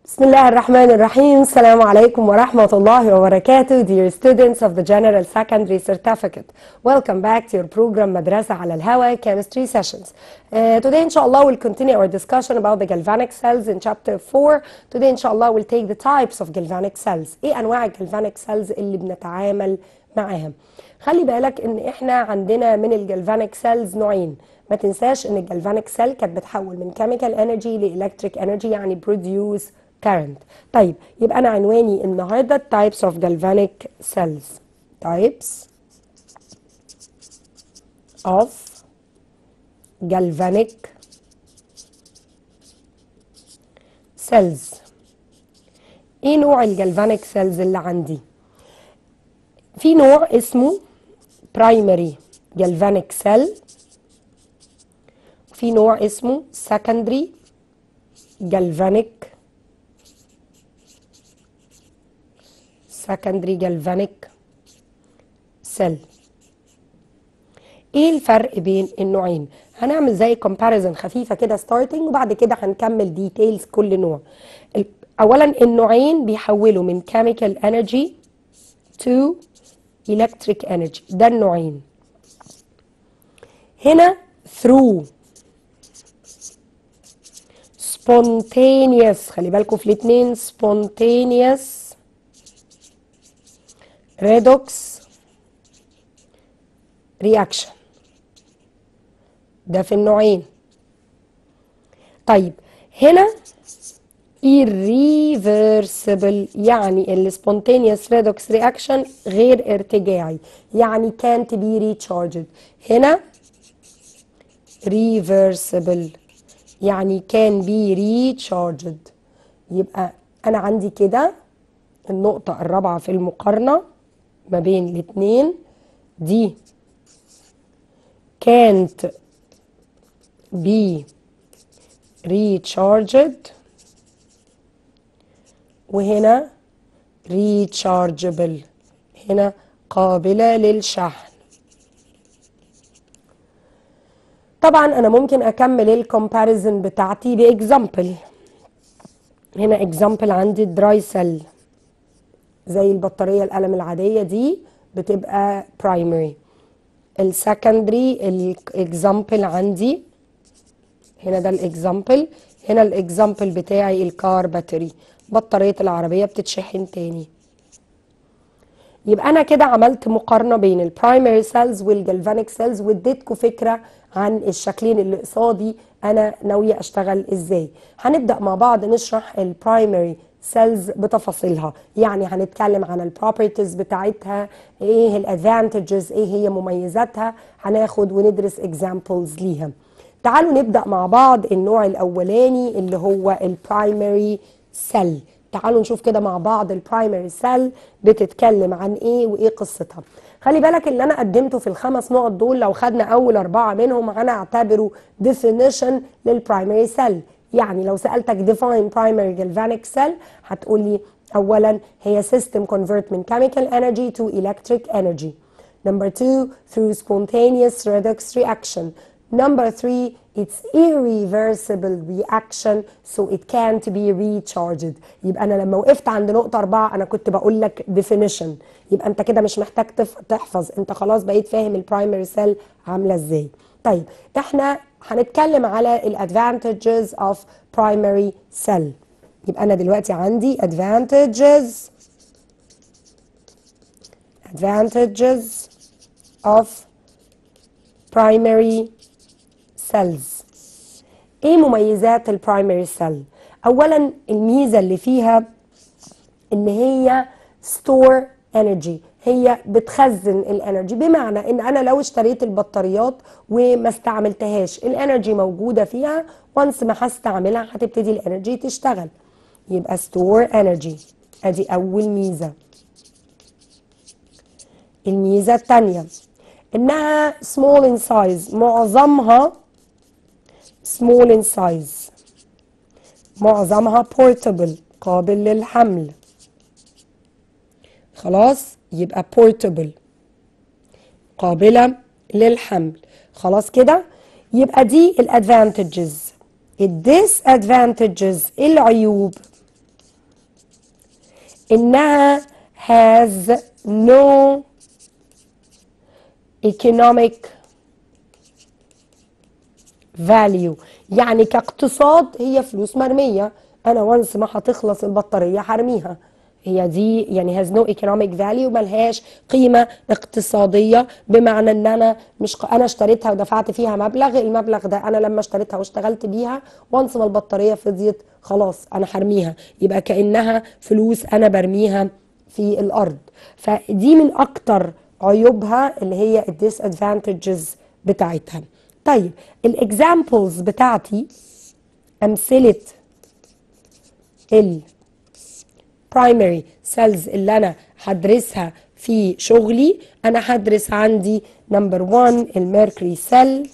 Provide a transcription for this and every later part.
بسم الله الرحمن الرحيم السلام عليكم ورحمة الله وبركاته Dear students of the General Secondary Certificate Welcome back to your program مدرسة على الهواء Chemistry Sessions uh, Today inshallah we'll continue our discussion about the galvanic cells in chapter 4 Today inshallah we'll take the types of galvanic cells ايه انواع الجلفانيك cells اللي بنتعامل معاها خلي بالك ان احنا عندنا من الجلفانيك سيلز نوعين ما تنساش ان الجلفانيك سيل كانت بتحول من كيميكال انرجي لالكتريك انرجي يعني بروديوس current طيب يبقى انا عنواني النهارده types of galvanic cells types of galvanic cells ايه نوع الجلفانيك سيلز اللي عندي في نوع اسمه primary galvanic cell في نوع اسمه secondary galvanic secondary galvanic cell ايه الفرق بين النوعين هنعمل زي comparison خفيفه كده starting وبعد كده هنكمل details كل نوع اولا النوعين بيحولوا من chemical energy to electric energy ده النوعين هنا through spontaneous خلي بالكم في الاثنين spontaneous redox reaction ده في النوعين طيب هنا irreversible يعني ال spontaneous redox reaction غير ارتجاعي يعني can't be recharged هنا reversible يعني can be recharged يبقى أنا عندي كده النقطة الرابعة في المقارنة ما بين الاتنين دي can't be recharged وهنا rechargeable هنا قابلة للشحن طبعا انا ممكن اكمل الكومباريزن بتاعتي باكزامبل هنا اكزامبل عندي دراي سيل زي البطاريه القلم العاديه دي بتبقى برايمري السكندري الاكزامبل عندي هنا ده الاكزامبل هنا الاكزامبل بتاعي الكار باتري بطاريه العربيه بتتشحن تاني يبقى انا كده عملت مقارنه بين البرايمري سيلز والجلفانيك سيلز واديتكم فكره عن الشكلين اللي قصادي انا ناويه اشتغل ازاي هنبدا مع بعض نشرح البرايمري سيلز بتفاصيلها يعني هنتكلم عن البروبرتيز بتاعتها ايه الادفانتجز ايه هي مميزاتها هناخد وندرس اكزامبلز ليها تعالوا نبدا مع بعض النوع الاولاني اللي هو البرايمري سيل تعالوا نشوف كده مع بعض البرايمري سيل بتتكلم عن ايه وايه قصتها خلي بالك اللي انا قدمته في الخمس نقط دول لو خدنا اول اربعه منهم هنعتبره definition للبرايمري سيل يعني لو سالتك define primary galvanic cell هتقول لي اولا هي system convert من chemical energy to electric energy number two through spontaneous redox reaction number three it's irreversible reaction so it can't be recharged يبقى انا لما وقفت عند نقطة أربعة أنا كنت بقول لك definition يبقى أنت كده مش محتاج تحفظ أنت خلاص بقيت فاهم البرايمري سيل عاملة إزاي طيب إحنا هنتكلم على الادفانتجز of primary cell يبقى أنا دلوقتي عندي advantages advantages of primary cells ايه مميزات البرايمري سيل اولا الميزه اللي فيها ان هي ستور انرجي هي بتخزن الانرجي بمعنى ان انا لو اشتريت البطاريات وما استعملتهاش الانرجي موجوده فيها وانس ما هستعملها هتبتدي الانرجي تشتغل يبقى ستور انرجي ادي اول ميزه الميزه الثانيه انها small in size معظمها small in size معظمها portable قابل للحمل خلاص يبقى portable قابلة للحمل خلاص كده يبقى دي الادفانتجز الديس ادفانتجز العيوب إنها has no economic value يعني كاقتصاد هي فلوس مرمية أنا وانس ما هتخلص البطارية هرميها هي دي يعني has no economic value ملهاش قيمة اقتصادية بمعنى ان انا مش ق- انا اشتريتها ودفعت فيها مبلغ المبلغ ده انا لما اشتريتها واشتغلت بيها وانس ما البطارية فضيت خلاص انا هرميها يبقى كأنها فلوس انا برميها في الارض فدي من اكتر عيوبها اللي هي الديسادفانتجز بتاعتها طيب الاكزامبلز بتاعتي امثله ال primary cells اللي انا هدرسها في شغلي انا هدرس عندي نمبر 1 الميركوري سيل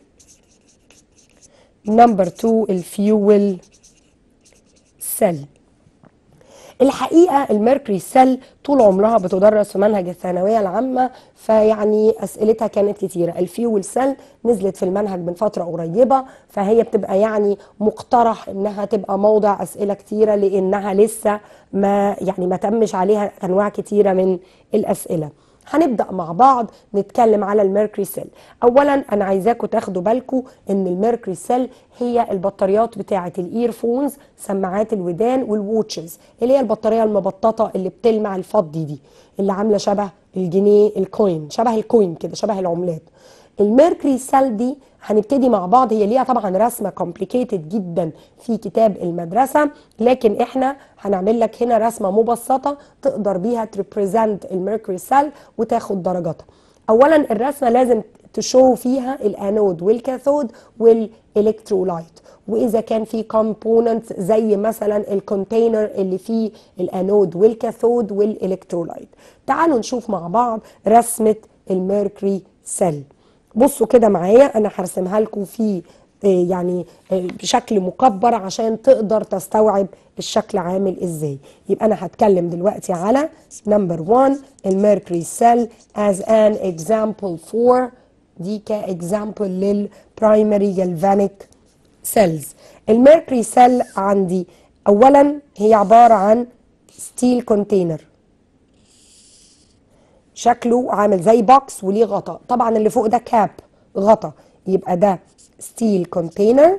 نمبر 2 الفيول سيل الحقيقه الميركوري سيل طول عمرها بتدرس في منهج الثانويه العامه فيعني اسئلتها كانت كتيره الفيول سيل نزلت في المنهج من فتره قريبه فهي بتبقى يعني مقترح انها تبقى موضع اسئله كتيره لانها لسه ما يعني ما تمش عليها انواع كتيره من الاسئله هنبدا مع بعض نتكلم على الميركوري سيل اولا انا عايزاكم تاخدوا بالكم ان الميركوري سيل هي البطاريات بتاعه الايرفونز سماعات الودان والووتشز اللي هي البطاريه المبططه اللي بتلمع الفضي دي اللي عامله شبه الجنيه الكوين شبه الكوين كده شبه العملات الميركوري سيل دي هنبتدي مع بعض هي ليها طبعا رسمه كومبليكيتد جدا في كتاب المدرسه لكن احنا هنعمل لك هنا رسمه مبسطه تقدر بيها تريبريزنت الميركوري سيل وتاخد درجاتها اولا الرسمه لازم تشو فيها الانود والكاثود والالكترولايت واذا كان في كومبوننت زي مثلا الكونتينر اللي فيه الانود والكاثود والالكترولايت تعالوا نشوف مع بعض رسمه الميركوري سيل بصوا كده معايا انا هرسمها لكم في آه، يعني آه، بشكل مكبر عشان تقدر تستوعب الشكل عامل ازاي يبقى انا هتكلم دلوقتي على نمبر 1 الميركوري سيل as an example for دي كاكزامبل للبرايمري جالفانيك سيلز الميركوري سيل عندي اولا هي عباره عن ستيل كونتينر شكله عامل زي بوكس وليه غطا طبعا اللي فوق ده كاب غطا يبقى ده ستيل كونتينر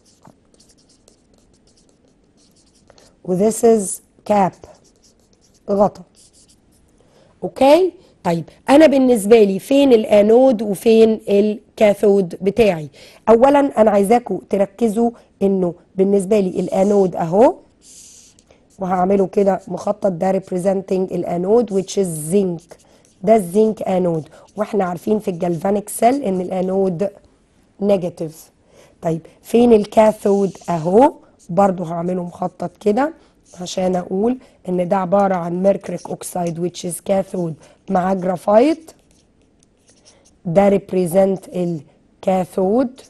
وذس از كاب غطا اوكي طيب انا بالنسبه لي فين الانود وفين الكاثود بتاعي اولا انا عايزاكم تركزوا انه بالنسبه لي الانود اهو وهعمله كده مخطط ده representing الانود which is zinc ده الزنك انود واحنا عارفين في الجلفانيك سيل ان الانود نيجاتيف طيب فين الكاثود اهو برضو هعمله مخطط كده عشان اقول ان ده عبارة عن ميركوريك اوكسايد which is كاثود مع جرافايت ده represent الكاثود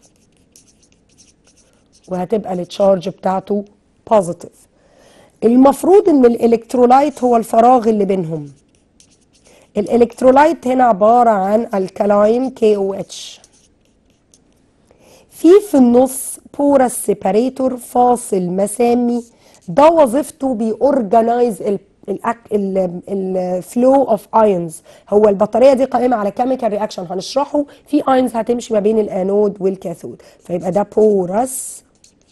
وهتبقى التشارج بتاعته بوزيتيف المفروض ان الالكترولايت هو الفراغ اللي بينهم الالكترولايت هنا عبارة عن الكلاين كي او اتش في في النص بورس سيباريتور فاصل مسامي ده وظيفته بيورجنايز الفلو اوف ايونز هو البطاريه دي قائمه على كيميكال رياكشن هنشرحه في ايونز هتمشي ما بين الانود والكاثود فيبقى ده بورس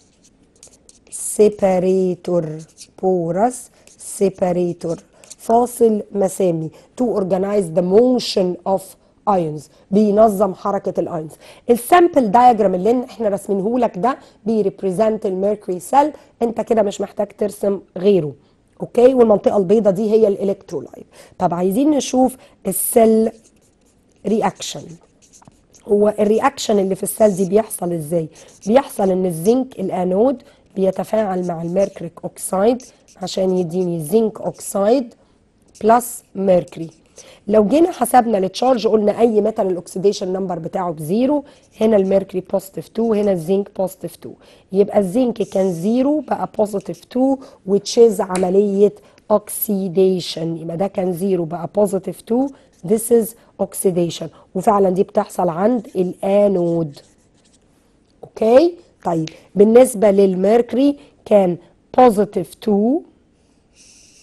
سيباريتور بورس سيباريتور فاصل مسامي to organize the motion of ions بينظم حركة الايونز السامبل دايجرام اللي احنا راسمينه لك ده بيريبريزنت الميركوري سيل انت كده مش محتاج ترسم غيره اوكي والمنطقة البيضاء دي هي الالكترولايت طب عايزين نشوف السيل رياكشن هو الرياكشن اللي في السيل دي بيحصل ازاي بيحصل ان الزنك الانود بيتفاعل مع الميركوريك اوكسايد عشان يديني زنك اوكسايد بلس ميركوري لو جينا حسبنا التشارج قلنا اي ميتال الاكسيديشن نمبر بتاعه بزيرو هنا الميركوري بوزيتيف 2 هنا الزنك بوزيتيف 2 يبقى الزنك كان زيرو بقى بوزيتيف 2 which is عمليه اوكسيديشن يبقى ده كان زيرو بقى بوزيتيف 2 this is oxidation وفعلا دي بتحصل عند الانود اوكي طيب بالنسبه للميركوري كان بوزيتيف 2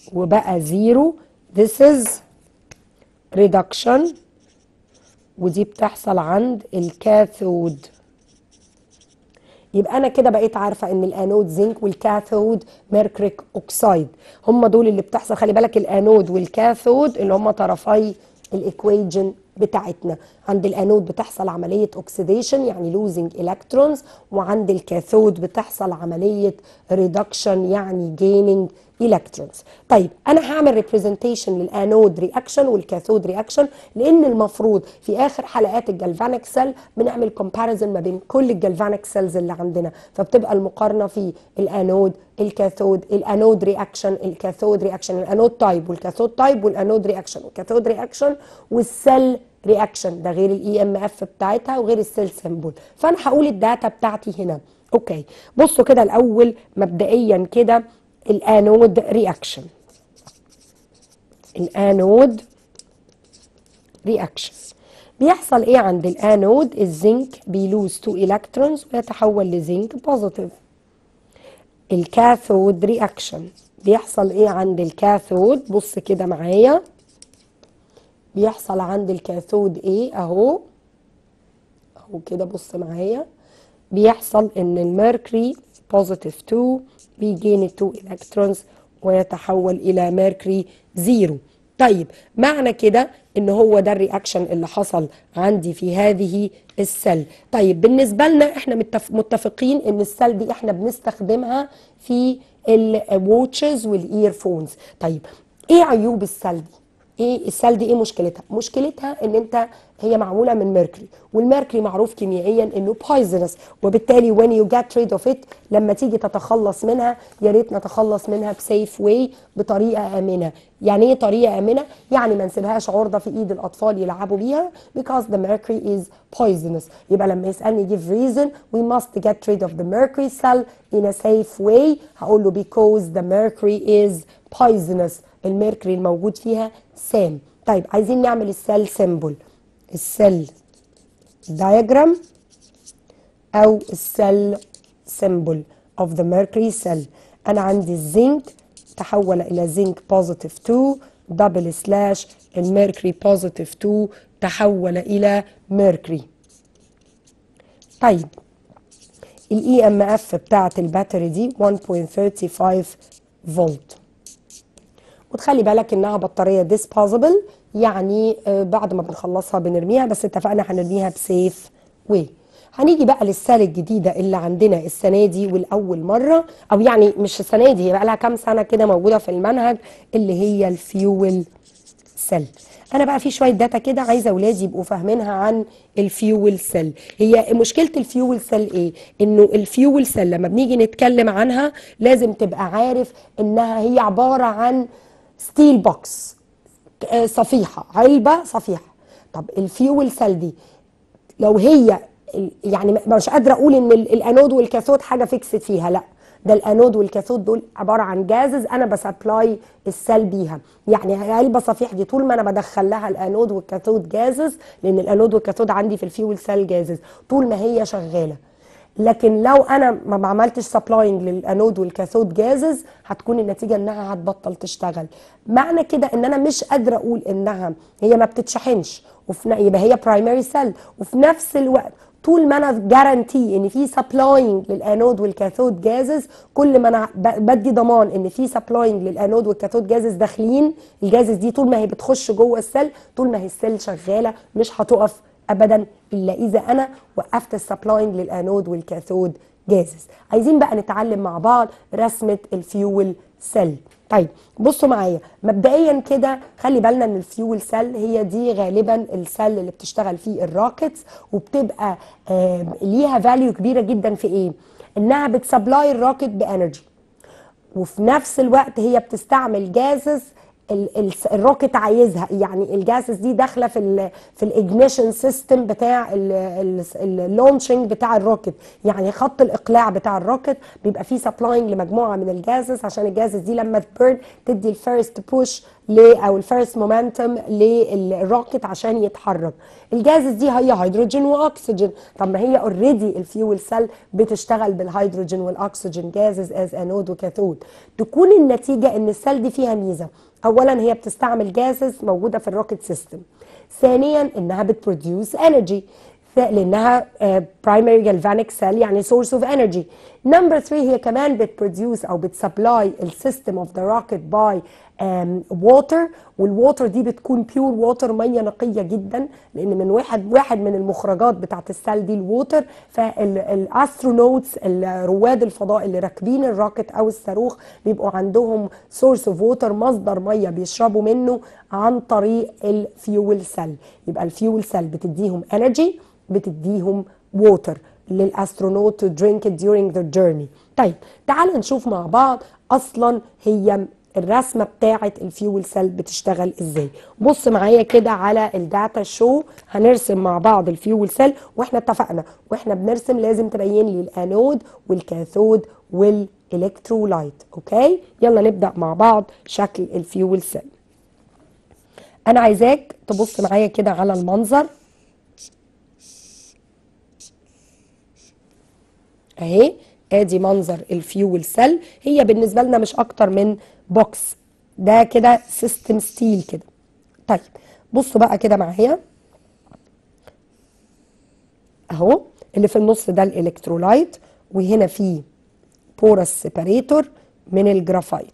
وبقى زيرو this is reduction ودي بتحصل عند الكاثود يبقى انا كده بقيت عارفه ان الانود زنك والكاثود ميركوريك اوكسايد هم دول اللي بتحصل خلي بالك الانود والكاثود اللي هم طرفي الايكويجن بتاعتنا عند الانود بتحصل عمليه اوكسيديشن يعني لوزنج الكترونز وعند الكاثود بتحصل عمليه ريدكشن يعني جيننج الكترونز طيب انا هعمل ريبريزنتيشن للانود رياكشن والكاثود رياكشن لان المفروض في اخر حلقات الجلفانيك سيل بنعمل كومباريزن ما بين كل الجلفانيك سيلز اللي عندنا فبتبقى المقارنه في الانود الكاثود الانود رياكشن الكاثود رياكشن الانود تايب والكاثود تايب والانود رياكشن والكاثود رياكشن والسيل رياكشن ده غير الاي ام اف بتاعتها وغير السيل سيمبل فانا هقول الداتا بتاعتي هنا اوكي بصوا كده الاول مبدئيا كده الانود رياكشن الانود رياكشن بيحصل ايه عند الانود الزنك بيلوز 2 الكترونز ويتحول لزنك بوزيتيف الكاثود رياكشن بيحصل ايه عند الكاثود بص كده معايا بيحصل عند الكاثود ايه اهو اهو كده بص معايا بيحصل ان الميركوري بوزيتيف 2 بيجين 2 الكترونز ويتحول الى ميركوري زيرو طيب معنى كده ان هو ده الرياكشن اللي حصل عندي في هذه السل طيب بالنسبه لنا احنا متفقين ان السل دي احنا بنستخدمها في الواتشز والايرفونز طيب ايه عيوب السل دي ايه السل دي ايه مشكلتها مشكلتها ان انت هي معموله من ميركوري والميركوري معروف كيميائيا انه بايزنس وبالتالي when you get rid of it لما تيجي تتخلص منها يا ريت نتخلص منها بسيف واي بطريقه امنه يعني ايه طريقه امنه يعني ما نسيبهاش عرضه في ايد الاطفال يلعبوا بيها because the mercury is poisonous يبقى لما يسالني give reason we must get rid of the mercury cell in a safe way هقول له because the mercury is poisonous الميركوري الموجود فيها سام طيب عايزين نعمل السيل سيمبل السيل diagram او السيل symbol of the mercury cell انا عندي الزنك تحول الى زنك بوزيتيف 2 دبل سلاش الميركوري بوزيتيف 2 تحول الى ميركوري طيب الاي ام اف بتاعت الباتري دي 1.35 فولت وتخلي بالك انها بطاريه ديسبوزبل يعني بعد ما بنخلصها بنرميها بس اتفقنا هنرميها بسيف واي هنيجي بقى للسنه الجديده اللي عندنا السنه دي والاول مره او يعني مش السنه دي هي بقى لها كام سنه كده موجوده في المنهج اللي هي الفيول سيل انا بقى في شويه داتا كده عايزه اولادي يبقوا فاهمينها عن الفيول سيل هي مشكله الفيول سيل ايه انه الفيول سيل لما بنيجي نتكلم عنها لازم تبقى عارف انها هي عباره عن ستيل بوكس صفيحه علبه صفيحه طب الفيول سيل دي لو هي يعني مش قادره اقول ان الانود والكاثود حاجه فيكسد فيها لا ده الانود والكاثود دول عباره عن جازز انا بسبلاي السيل بيها يعني علبه صفيح دي طول ما انا بدخل لها الانود والكاثود جازز لان الانود والكاثود عندي في الفيول سيل جازز طول ما هي شغاله لكن لو انا ما عملتش سبلاينج للانود والكاثود جازز هتكون النتيجه انها هتبطل تشتغل معنى كده ان انا مش قادره اقول انها هي ما بتتشحنش وفي يبقى هي برايمري سيل وفي نفس الوقت طول ما انا جارانتي ان في سبلاينج للانود والكاثود جازز كل ما انا بدي ضمان ان في سبلاينج للانود والكاثود جازز داخلين الجازز دي طول ما هي بتخش جوه السيل طول ما هي السيل شغاله مش هتقف ابدا الا اذا انا وقفت السبلاينج للانود والكاثود جازز عايزين بقى نتعلم مع بعض رسمه الفيول سيل طيب بصوا معايا مبدئيا كده خلي بالنا ان الفيول سيل هي دي غالبا السيل اللي بتشتغل فيه الراكتس وبتبقى آه ليها فاليو كبيره جدا في ايه انها بتسبلاي الراكت بانرجي وفي نفس الوقت هي بتستعمل جازز الروكت عايزها يعني الجاسس دي داخله في ال في الاجنيشن سيستم بتاع اللونشنج بتاع الروكت يعني خط الاقلاع بتاع الروكت بيبقى فيه سبلاينج لمجموعه من الجاسس عشان الجاسس دي لما تبرن تدي الفيرست بوش ل او الفيرست مومنتم للروكت عشان يتحرك الجازز دي هي هيدروجين واكسجين طب ما هي اوريدي الفيول سيل بتشتغل بالهيدروجين والاكسجين جازز از انود وكاثود تكون النتيجه ان السيل دي فيها ميزه اولا هي بتستعمل جازز موجوده في الروكت سيستم ثانيا انها بتبروديوس انرجي لانها برايمري جالفانيك سيل يعني سورس اوف انرجي نمبر 3 هي كمان بتبروديوس او بتسبلاي السيستم اوف ذا روكت باي ووتر والووتر دي بتكون بيور ووتر ميه نقيه جدا لان من واحد واحد من المخرجات بتاعت السيل دي الووتر فالاسترونوتس رواد الفضاء اللي راكبين الروكت او الصاروخ بيبقوا عندهم سورس اوف ووتر مصدر ميه بيشربوا منه عن طريق الفيول سيل يبقى الفيول سيل بتديهم انرجي بتديهم ووتر للاسترونوت to drink it during their journey طيب تعال نشوف مع بعض اصلا هي الرسمه بتاعه الفيول سيل بتشتغل ازاي بص معايا كده على الداتا شو هنرسم مع بعض الفيول سيل واحنا اتفقنا واحنا بنرسم لازم تبين لي الانود والكاثود والالكترولايت اوكي يلا نبدا مع بعض شكل الفيول سيل انا عايزاك تبص معايا كده على المنظر اهي ادي منظر الفيول سيل هي بالنسبه لنا مش اكتر من بوكس ده كده سيستم ستيل كده طيب بصوا بقى كده معايا اهو اللي في النص ده الالكترولايت وهنا في بورس سيباريتور من الجرافايت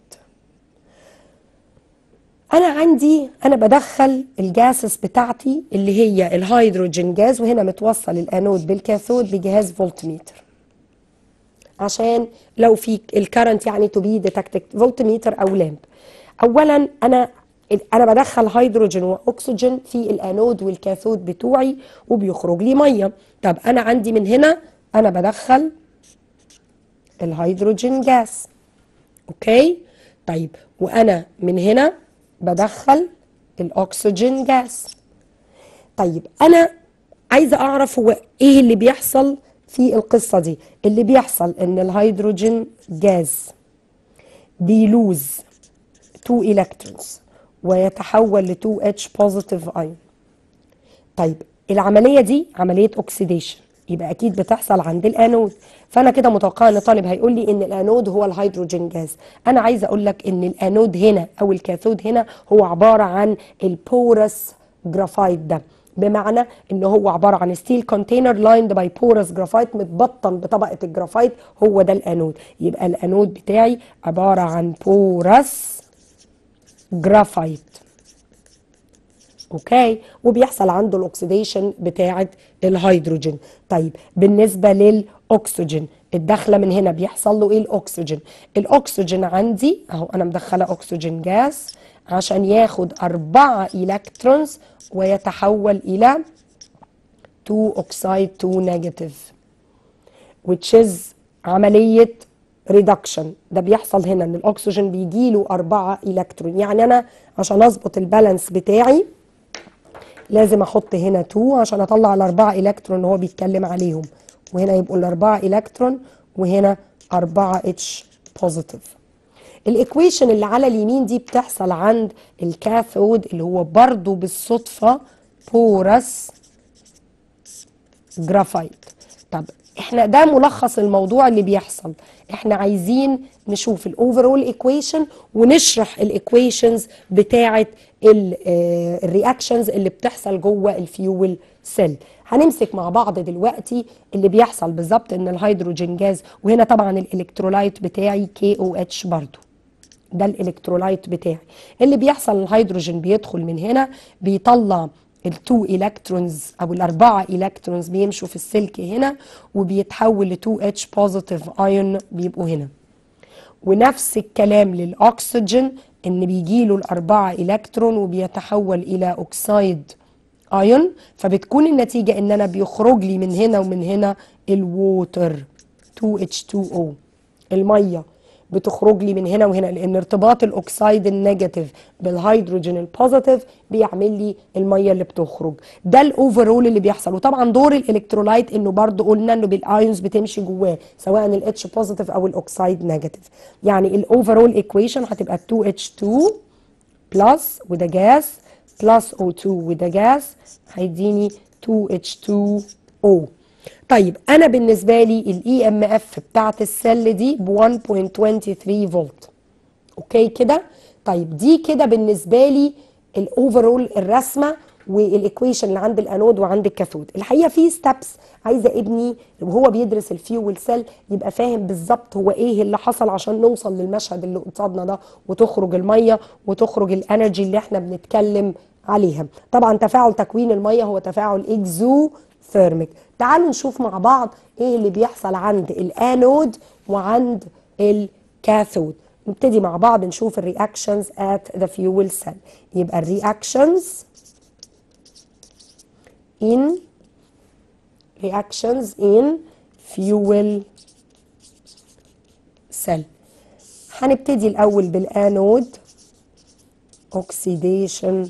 انا عندي انا بدخل الجاسس بتاعتي اللي هي الهيدروجين جاز وهنا متوصل الانود بالكاثود بجهاز فولتميتر عشان لو في الكرنت يعني تو بي ديتكتد فولتميتر او لامب اولا انا انا بدخل هيدروجين واكسجين في الانود والكاثود بتوعي وبيخرج لي ميه طب انا عندي من هنا انا بدخل الهيدروجين جاز اوكي طيب وانا من هنا بدخل الاكسجين جاز طيب انا عايزه اعرف هو ايه اللي بيحصل في القصة دي اللي بيحصل ان الهيدروجين جاز بيلوز 2 الكترونز ويتحول ل 2 اتش بوزيتيف ايون طيب العملية دي عملية اوكسيديشن يبقى اكيد بتحصل عند الانود فانا كده متوقعه ان طالب هيقول لي ان الانود هو الهيدروجين جاز انا عايزه اقول لك ان الانود هنا او الكاثود هنا هو عباره عن البورس جرافايت ده بمعنى ان هو عباره عن ستيل كونتينر لايند باي بورس جرافايت متبطن بطبقه الجرافايت هو ده الانود يبقى الانود بتاعي عباره عن بورس جرافايت اوكي وبيحصل عنده الاكسيديشن بتاعه الهيدروجين طيب بالنسبه للاكسجين الدخله من هنا بيحصل له ايه الاكسجين الاكسجين عندي اهو انا مدخله اكسجين جاز عشان ياخد أربعة إلكترونز ويتحول إلى 2 أكسايد 2 نيجاتيف which is عملية reduction ده بيحصل هنا ان الاكسجين بيجي له أربعة إلكترون يعني أنا عشان أظبط البالانس بتاعي لازم أحط هنا 2 عشان أطلع الأربعة إلكترون اللي هو بيتكلم عليهم وهنا يبقوا الأربعة إلكترون وهنا أربعة اتش بوزيتيف الايكويشن اللي على اليمين دي بتحصل عند الكاثود اللي هو برضو بالصدفة بورس جرافايت طب احنا ده ملخص الموضوع اللي بيحصل احنا عايزين نشوف الاوفرول ايكويشن ونشرح الايكويشنز بتاعه الرياكشنز اللي بتحصل جوه الفيول سيل هنمسك مع بعض دلوقتي اللي بيحصل بالظبط ان الهيدروجين جاز وهنا طبعا الالكترولايت بتاعي كي او اتش برضو ده الالكترولايت بتاعي اللي بيحصل الهيدروجين بيدخل من هنا بيطلع التو الكترونز او الاربعه الكترونز بيمشوا في السلك هنا وبيتحول ل 2 اتش بوزيتيف ايون بيبقوا هنا ونفس الكلام للاكسجين ان بيجي له الاربعه الكترون وبيتحول الى اوكسايد ايون فبتكون النتيجه ان انا بيخرج لي من هنا ومن هنا الووتر 2H2O الميه بتخرج لي من هنا وهنا لان ارتباط الاكسيد النيجاتيف بالهيدروجين البوزيتيف بيعمل لي الميه اللي بتخرج ده الاوفرول اللي بيحصل وطبعا دور الالكترولايت انه برضو قلنا انه بالايونز بتمشي جواه سواء الاتش بوزيتيف او الاكسيد نيجاتيف يعني الاوفرول ايكويشن هتبقى 2H2 بلس وده جاز بلس O2 وده جاز هيديني 2H2O طيب انا بالنسبه لي الاي ام اف بتاعت السل دي ب 1.23 فولت اوكي كده طيب دي كده بالنسبه لي الاوفرول الرسمه والايكويشن اللي عند الانود وعند الكاثود الحقيقه في ستابس عايزه ابني وهو بيدرس الفيول سيل يبقى فاهم بالظبط هو ايه اللي حصل عشان نوصل للمشهد اللي قصادنا ده وتخرج الميه وتخرج الانرجي اللي احنا بنتكلم عليها طبعا تفاعل تكوين الميه هو تفاعل اكزو ثيرميك تعالوا نشوف مع بعض ايه اللي بيحصل عند الانود وعند الكاثود نبتدي مع بعض نشوف الرياكشنز at the fuel cell يبقى الرياكشنز in reactions in fuel cell هنبتدي الأول بالانود oxidation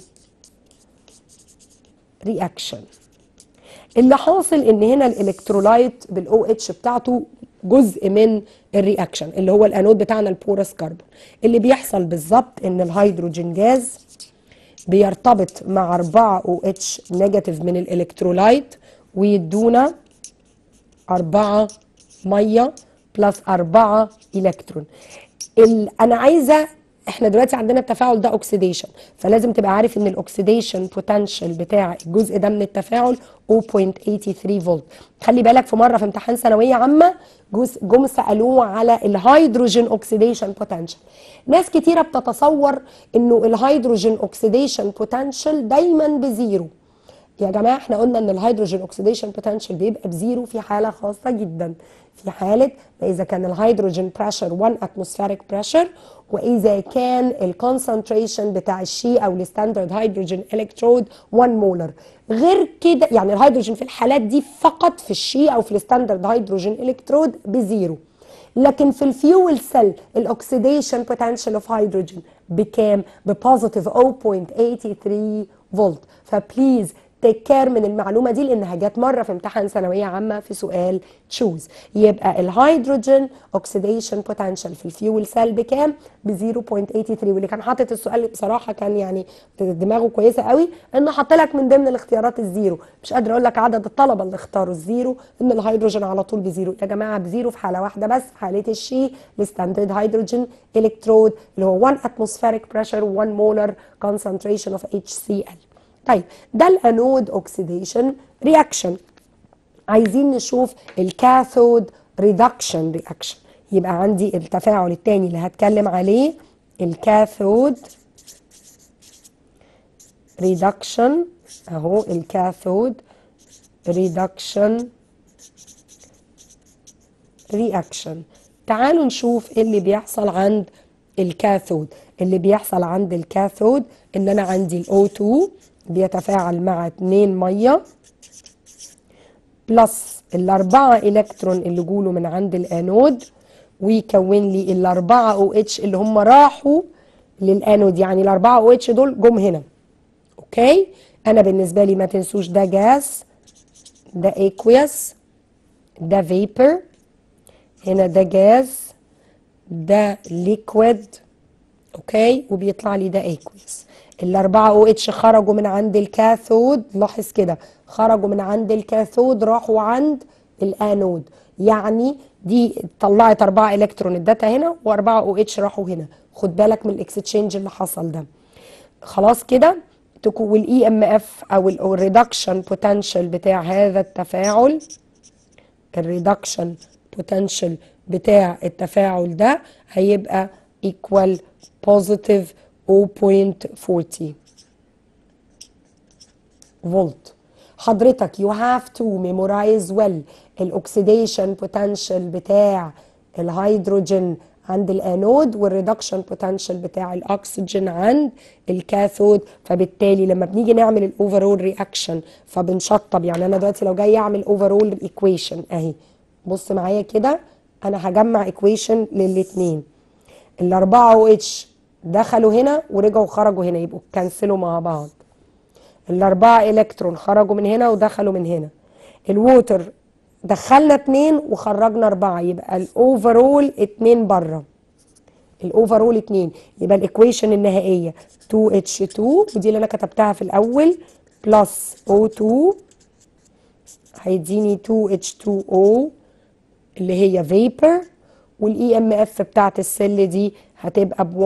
reaction اللي حاصل ان هنا الالكترولايت بالاو اتش بتاعته جزء من الرياكشن اللي هو الانود بتاعنا البورس كربون اللي بيحصل بالظبط ان الهيدروجين جاز بيرتبط مع 4 او اتش نيجاتيف من الالكترولايت ويدونا 4 ميه بلس 4 الكترون ال... انا عايزه احنا دلوقتي عندنا التفاعل ده اوكسيديشن فلازم تبقى عارف ان الاوكسيديشن بوتنشال بتاع الجزء ده من التفاعل 0.83 فولت خلي بالك في مره في امتحان ثانويه عامه جزء جم سالوه على الهيدروجين اوكسيديشن بوتنشال ناس كتيره بتتصور انه الهيدروجين اوكسيديشن بوتنشال دايما بزيرو يا جماعه احنا قلنا ان الهيدروجين اوكسيديشن بوتنشال بيبقى بزيرو في حاله خاصه جدا في حاله اذا كان الهيدروجين بريشر 1 اتموسفيريك بريشر واذا كان الكونسنتريشن بتاع الشي او الستاندرد هيدروجين الكترود 1 مولر غير كده يعني الهيدروجين في الحالات دي فقط في الشي او في الستاندرد هيدروجين الكترود بزيرو لكن في الفيول سيل الاكسيديشن بوتنشال اوف هيدروجين بكام ببوزيتيف 0.83 فولت فبليز تيك كير من المعلومه دي لانها جت مره في امتحان ثانويه عامه في سؤال تشوز يبقى الهيدروجين اوكسيديشن بوتنشال في الفيول سيل بكام ب 0.83 واللي كان حاطط السؤال بصراحه كان يعني دماغه كويسه قوي انه حط لك من ضمن الاختيارات الزيرو مش قادر اقول لك عدد الطلبه اللي اختاروا الزيرو ان الهيدروجين على طول بزيرو يا جماعه بزيرو في حاله واحده بس في حاله الشي الستاندرد هيدروجين الكترود اللي هو 1 اتموسفيريك بريشر 1 مولر كونسنتريشن اوف اتش سي ال طيب ده الانود اوكسيديشن رياكشن عايزين نشوف الكاثود ريدكشن رياكشن يبقى عندي التفاعل الثاني اللي هتكلم عليه الكاثود ريدكشن اهو الكاثود ريدكشن رياكشن تعالوا نشوف ايه اللي بيحصل عند الكاثود اللي بيحصل عند الكاثود ان انا عندي الاو 2 بيتفاعل مع 2 ميه بلس الاربعه الكترون اللي جوله من عند الانود ويكون لي الاربعه او اتش اللي هم راحوا للانود يعني الاربعه او اتش دول جم هنا اوكي انا بالنسبه لي ما تنسوش ده جاز ده اكويس ده فيبر هنا ده جاز ده ليكويد اوكي وبيطلع لي ده اكويس الاربعه او اتش خرجوا من عند الكاثود لاحظ كده خرجوا من عند الكاثود راحوا عند الانود يعني دي طلعت اربعه الكترون الداتا هنا واربعه او اتش راحوا هنا خد بالك من الاكستشينج اللي حصل ده خلاص كده والاي ام اف او الريدكشن بوتنشال بتاع هذا التفاعل الريدكشن بوتنشال بتاع التفاعل ده هيبقى equal positive 0.40 فولت حضرتك you have to memorize well الاكسيديشن بوتنشال بتاع الهيدروجين عند الانود والريدكشن بوتنشال بتاع الاكسجين عند الكاثود فبالتالي لما بنيجي نعمل الاوفرول رياكشن فبنشطب يعني انا دلوقتي لو جاي اعمل اوفرول ايكويشن اهي بص معايا كده انا هجمع ايكويشن للاثنين الاربعه او اتش دخلوا هنا ورجعوا خرجوا هنا يبقوا كنسلوا مع بعض الاربعه الكترون خرجوا من هنا ودخلوا من هنا الووتر دخلنا اتنين وخرجنا اربعه يبقى الاوفرول اتنين بره الاوفرول 2 يبقى الايكويشن النهائيه 2H2 ودي اللي انا كتبتها في الاول بلس O2 هيديني 2H2O اللي هي vapor والاي ام اف بتاعت السل دي هتبقى ب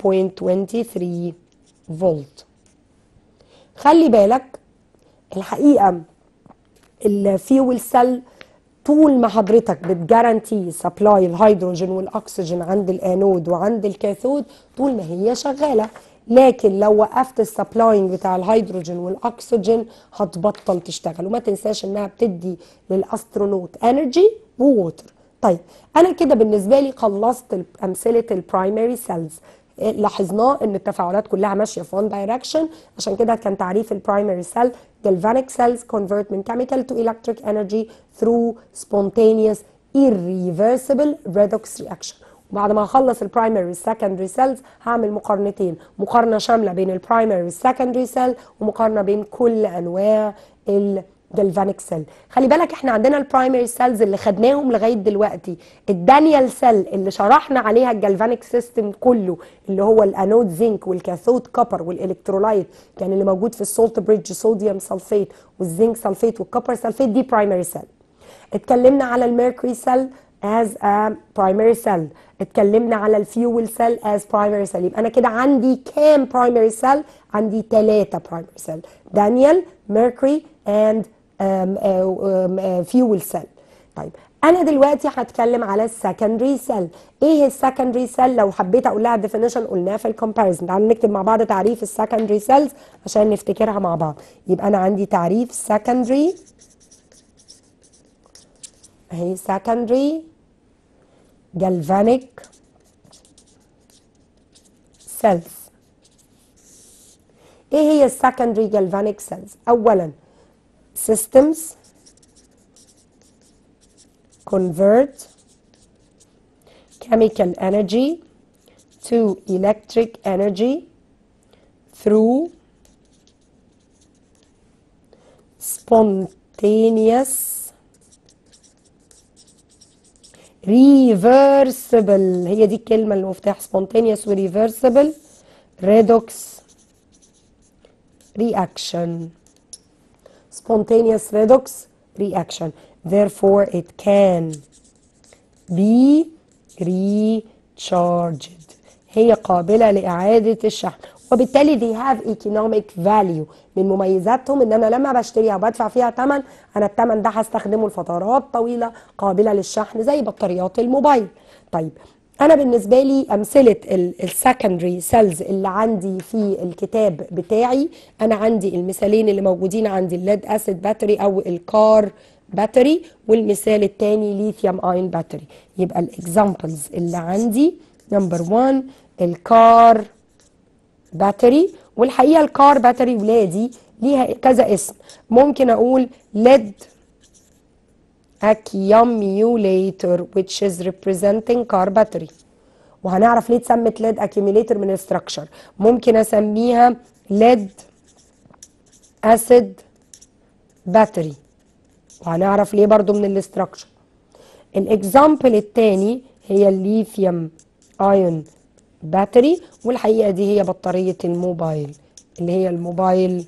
1.23 فولت خلي بالك الحقيقه الفيول سيل طول ما حضرتك بتجارانتي سبلاي الهيدروجين والاكسجين عند الانود وعند الكاثود طول ما هي شغاله لكن لو وقفت السبلاينج بتاع الهيدروجين والاكسجين هتبطل تشتغل وما تنساش انها بتدي للاسترونوت انرجي ووتر طيب انا كده بالنسبه لي خلصت امثله البرايمري سيلز لاحظناه ان التفاعلات كلها ماشيه في one direction عشان كده كان تعريف البرايمري سيل galvanic cells convert من chemical to electric energy through spontaneous irreversible redox reaction وبعد ما اخلص البرايمري والسكندري سيلز هعمل مقارنتين مقارنه شامله بين البرايمري والسكندري سيل ومقارنه بين كل انواع الجلفانيك سيل خلي بالك احنا عندنا البرايمري سيلز اللي خدناهم لغايه دلوقتي الدانيال سيل اللي شرحنا عليها الجلفانيك سيستم كله اللي هو الانود زنك والكاثود كوبر والالكترولايت كان اللي موجود في السولت بريدج صوديوم سلفيت والزنك سلفيت والكوبر سلفيت دي برايمري سيل اتكلمنا على الميركوري سيل as a primary cell اتكلمنا على الفيول سيل as primary cell يبقى انا كده عندي كام primary cell عندي ثلاثة primary cell دانيال ميركوري and um, uh, um, uh, fuel cell طيب انا دلوقتي هتكلم على السكندري سيل ايه السكندري سيل لو حبيت اقول لها ديفينيشن قلناها في الكومباريزن تعالوا نكتب مع بعض تعريف السكندري سيلز عشان نفتكرها مع بعض يبقى انا عندي تعريف سكندري اهي secondary galvanic cells ايه هي secondary galvanic cells اولا systems convert chemical energy to electric energy through spontaneous reversible هي دي الكلمة المفتاح spontaneous و reversible redox reaction spontaneous redox reaction therefore it can be recharged هي قابلة لإعادة الشحن وبالتالي they have economic value من مميزاتهم ان انا لما بشتريها وبدفع فيها ثمن انا الثمن ده هستخدمه لفترات طويله قابله للشحن زي بطاريات الموبايل طيب انا بالنسبه لي امثله السكندري سيلز اللي عندي في الكتاب بتاعي انا عندي المثالين اللي موجودين عندي الليد اسيد باتري او الكار باتري والمثال الثاني ليثيوم اين باتري يبقى الاكزامبلز اللي عندي نمبر 1 الكار باتري والحقيقه الكار باتري ولادي ليها كذا اسم ممكن اقول ليد accumulator which is representing car battery وهنعرف ليه اتسمت ليد accumulator من الستراكشر ممكن اسميها ليد اسيد باتري وهنعرف ليه برضو من الاستراكشر الاكزامبل الثاني هي الليثيوم ايون باتري والحقيقه دي هي بطاريه الموبايل اللي هي الموبايل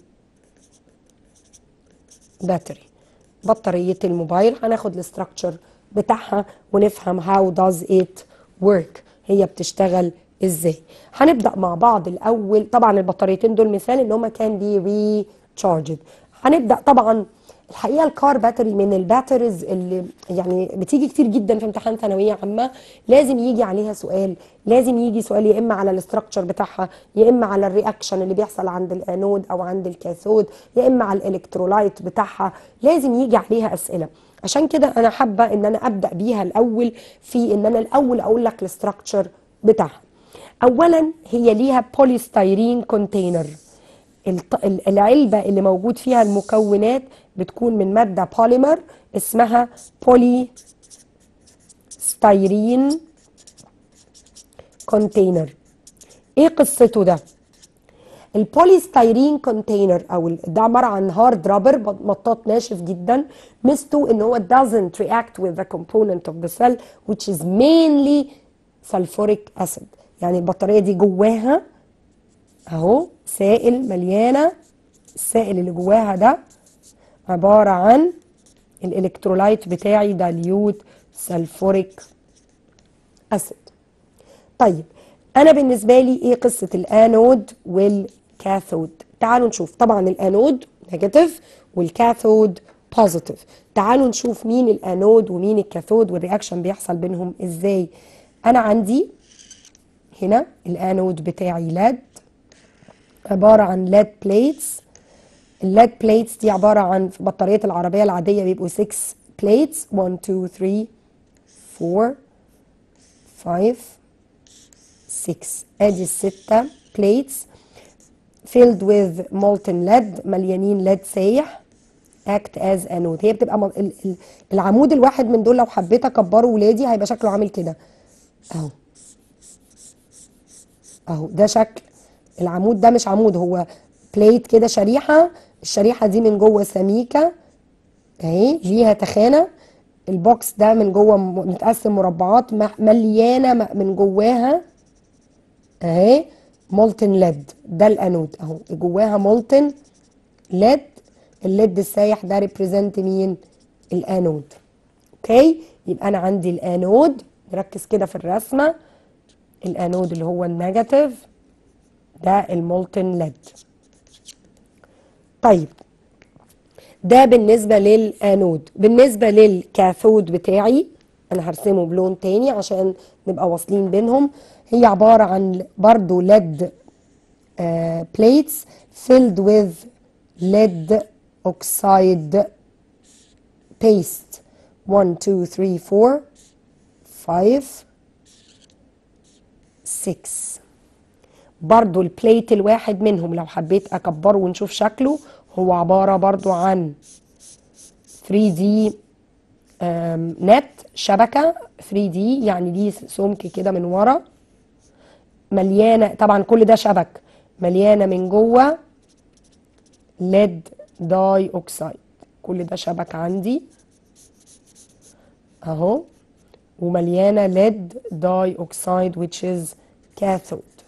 باتري بطاريه الموبايل هناخد الاستراكشر بتاعها ونفهم هاو داز ات ورك هي بتشتغل ازاي هنبدا مع بعض الاول طبعا البطاريتين دول مثال ان هما كان بي ريتشارجد هنبدا طبعا الحقيقه الكار باتري من الباتريز اللي يعني بتيجي كتير جدا في امتحان ثانويه عامه لازم يجي عليها سؤال لازم يجي سؤال يا اما على الاستراكشر بتاعها يا اما على الرياكشن اللي بيحصل عند الانود او عند الكاثود يا اما على الالكترولايت بتاعها لازم يجي عليها اسئله عشان كده انا حابه ان انا ابدا بيها الاول في ان انا الاول اقول لك الاستراكشر بتاعها اولا هي ليها بوليستيرين كونتينر العلبة اللي موجود فيها المكونات بتكون من مادة بوليمر اسمها بولي ستيرين كونتينر ايه قصته ده البوليستيرين كونتينر او ده عباره عن هارد رابر مطاط ناشف جدا ميزته ان هو doesn't react with the component of the cell which is mainly sulfuric acid يعني البطاريه دي جواها اهو سائل مليانه السائل اللي جواها ده عباره عن الالكترولايت بتاعي داليوت سلفوريك اسيد طيب انا بالنسبه لي ايه قصه الانود والكاثود تعالوا نشوف طبعا الانود نيجاتيف والكاثود بوزيتيف تعالوا نشوف مين الانود ومين الكاثود والرياكشن بيحصل بينهم ازاي انا عندي هنا الانود بتاعي لاد عباره عن لاد بليتس اللاد بليتس دي عباره عن في بطاريه العربيه العاديه بيبقوا 6 بليتس 1 2 3 4 5 6 ادي الستة بليتس filled with molten lead مليانين ليد سايح act as anode هي بتبقى مل- ال- ال- العمود الواحد من دول لو حبيت اكبره ولادي هيبقى شكله عامل كده اهو اهو ده شكل العمود ده مش عمود هو بليت كده شريحة الشريحة دي من جوه سميكة اهي ليها تخانة البوكس ده من جوه م- متقسم مربعات مح- مليانة م- من جواها اهي مولتن ليد ده الانود اهو جواها مولتن ليد الليد السايح ده ريبريزنت مين الانود اوكي يبقى انا عندي الانود نركز كده في الرسمه الانود اللي هو النيجاتيف ده المولتن ليد طيب ده بالنسبة للانود بالنسبة للكاثود بتاعي انا هرسمه بلون تاني عشان نبقى واصلين بينهم هي عبارة عن برضو ليد plates filled with lead oxide paste 1 2 3 4 5 6 برضو البليت الواحد منهم لو حبيت اكبره ونشوف شكله هو عبارة برضو عن 3D آم، نت شبكة 3D يعني دي سمك كده من ورا مليانة طبعا كل ده شبك مليانة من جوه ليد داي اوكسايد كل ده شبك عندي اهو ومليانة ليد داي اوكسايد which is cathode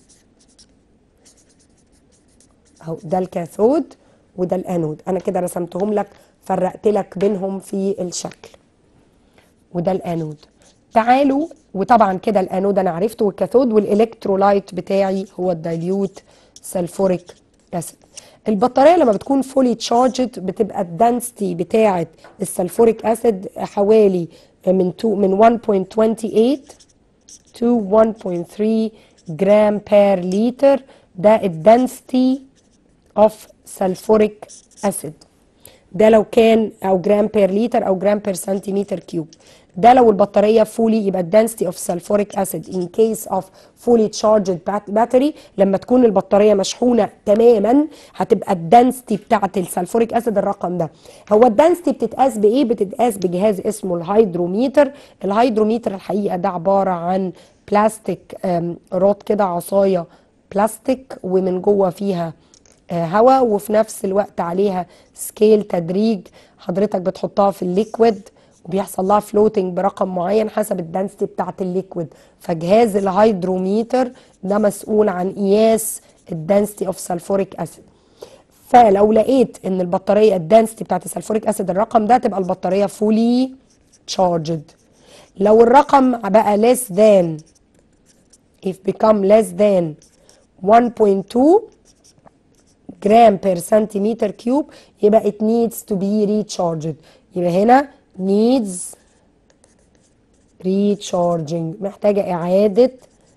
اهو ده الكاثود وده الانود انا كده رسمتهم لك فرقت لك بينهم في الشكل وده الانود تعالوا وطبعا كده الانود انا عرفته والكاثود والالكترولايت بتاعي هو الدايليوت سلفوريك اسيد البطاريه لما بتكون فولي تشارجد بتبقى الدنسيتي بتاعه السلفوريك اسيد حوالي من 2 من 1.28 to 1.3 جرام بير لتر ده الدنسيتي اوف سلفوريك اسيد ده لو كان او جرام بير لتر او جرام بير سنتيمتر كيوب ده لو البطاريه فولي يبقى الدنسيتي اوف سلفوريك اسيد ان كيس اوف فولي تشارجد باتري لما تكون البطاريه مشحونه تماما هتبقى الدنسيتي بتاعه السلفوريك اسيد الرقم ده هو الدنسيتي بتتقاس بايه بتتقاس بجهاز اسمه الهيدروميتر الهيدروميتر الحقيقه ده عباره عن بلاستيك آم، رود كده عصايه بلاستيك ومن جوه فيها آه، هواء وفي نفس الوقت عليها سكيل تدريج حضرتك بتحطها في الليكويد وبيحصل لها فلوتنج برقم معين حسب الدنسيتي بتاعه الليكويد فجهاز الهيدروميتر ده مسؤول عن قياس الدنسيتي اوف سلفوريك اسيد فلو لقيت ان البطاريه الدنسيتي بتاعت السلفوريك اسيد الرقم ده تبقى البطاريه فولي تشارجد لو الرقم بقى less than if become less than 1.2 جرام بير سنتيمتر كيوب يبقى it needs to be recharged يبقى هنا needs recharging محتاجة إعادة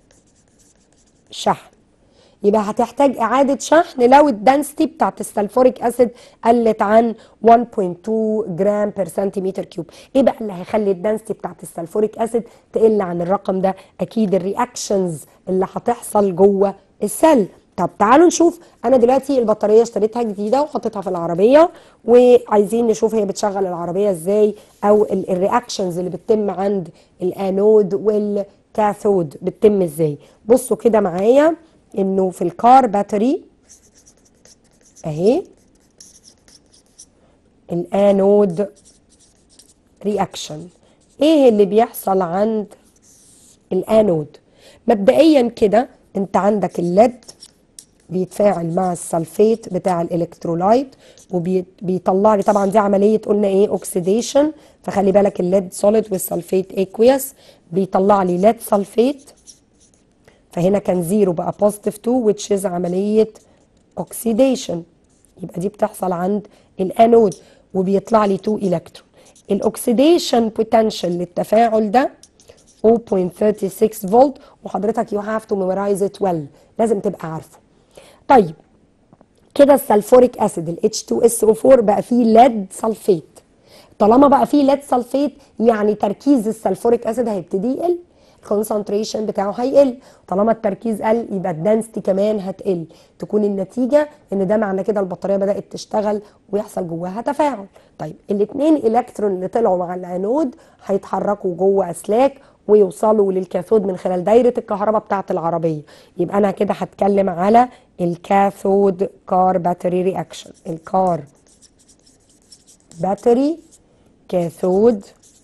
شحن يبقى هتحتاج إعادة شحن لو الدنسيتي بتاعت السلفوريك أسيد قلت عن 1.2 جرام بير سنتيمتر كيوب إيه بقى اللي هيخلي الدنسيتي بتاعت السلفوريك أسيد تقل عن الرقم ده أكيد الرياكشنز اللي هتحصل جوه السل طب تعالوا نشوف انا دلوقتي البطاريه اشتريتها جديده وحطيتها في العربيه وعايزين نشوف هي بتشغل العربيه ازاي او ال- الرياكشنز اللي بتتم عند الانود والكاثود بتتم ازاي بصوا كده معايا انه في الكار باتري اهي الانود رياكشن ايه اللي بيحصل عند الانود مبدئيا كده انت عندك الليد بيتفاعل مع السلفيت بتاع الالكترولايت وبيطلع لي طبعا دي عمليه قلنا ايه اوكسيديشن فخلي بالك الليد سوليد والسلفيت اكويس بيطلع لي ليد سلفيت فهنا كان زيرو بقى بوزيتيف 2 which is عمليه اوكسيديشن يبقى دي بتحصل عند الانود وبيطلع لي 2 الكترون الاكسيديشن بوتنشال للتفاعل ده 0.36 فولت وحضرتك يو هاف تو ميمورايز ات ويل لازم تبقى عارفه طيب كده السلفوريك اسيد ال H2SO4 بقى فيه ليد سلفيت طالما بقى فيه ليد سلفيت يعني تركيز السلفوريك اسيد هيبتدي يقل الكونسنتريشن بتاعه هيقل طالما التركيز قل يبقى الدنسيتي كمان هتقل تكون النتيجه ان ده معنى كده البطاريه بدات تشتغل ويحصل جواها تفاعل طيب الاثنين الكترون اللي طلعوا مع الانود هيتحركوا جوه اسلاك ويوصلوا للكاثود من خلال دايره الكهرباء بتاعه العربيه يبقى انا كده هتكلم على الكاثود كار باتري رياكشن الكار باتري كاثود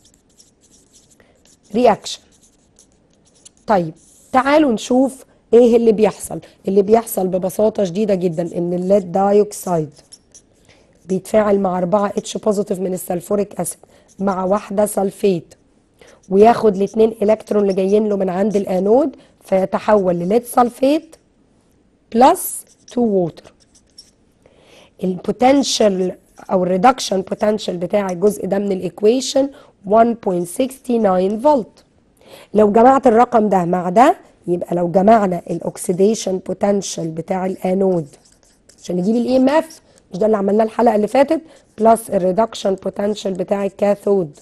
رياكشن طيب تعالوا نشوف ايه اللي بيحصل اللي بيحصل ببساطه شديده جدا ان الليد دايوكسيد بيتفاعل مع 4 اتش بوزيتيف من السلفوريك اسيد مع واحده سلفيت وياخد الاثنين الكترون اللي جايين له من عند الانود فيتحول لليد سلفيت بلس 2 ووتر البوتنشال او الريدكشن بوتنشال بتاع الجزء ده من الايكويشن 1.69 فولت لو جمعت الرقم ده مع ده يبقى لو جمعنا الاكسيديشن بوتنشال بتاع الانود عشان نجيب الاي ام اف مش ده اللي عملناه الحلقه اللي فاتت بلس الريدكشن بوتنشال بتاع الكاثود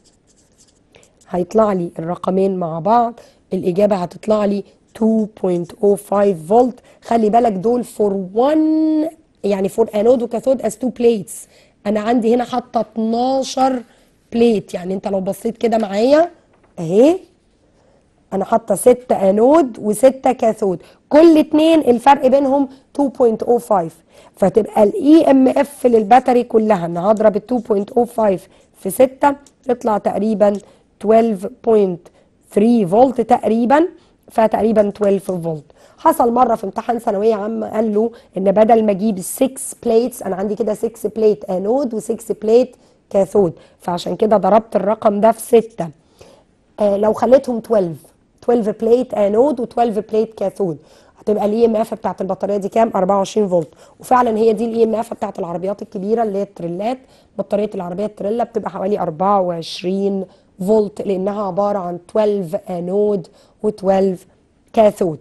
هيطلع لي الرقمين مع بعض الاجابه هتطلع لي 2.05 فولت خلي بالك دول فور 1 يعني فور انود وكاثود از 2 بليتس انا عندي هنا حاطه 12 بليت يعني انت لو بصيت كده معايا اهي انا حاطه 6 انود و6 كاثود كل اتنين الفرق بينهم 2.05 فتبقى الاي ام اف للباتري كلها انا هضرب ال 2.05 في 6 يطلع تقريبا 12.3 فولت تقريبا فتقريبا 12 فولت حصل مره في امتحان ثانويه عامه قال له ان بدل ما اجيب 6 بليتس انا عندي كده 6 بليت انود و6 بليت كاثود فعشان كده ضربت الرقم ده في 6 آه لو خليتهم 12 12 بليت انود و12 بليت كاثود هتبقى الاي ام اف بتاعت البطاريه دي كام 24 فولت وفعلا هي دي الاي ام اف بتاعت العربيات الكبيره اللي هي التريلات بطاريه العربيه التريلا بتبقى حوالي 24 فولت لانها عباره عن 12 انود و12 كاثود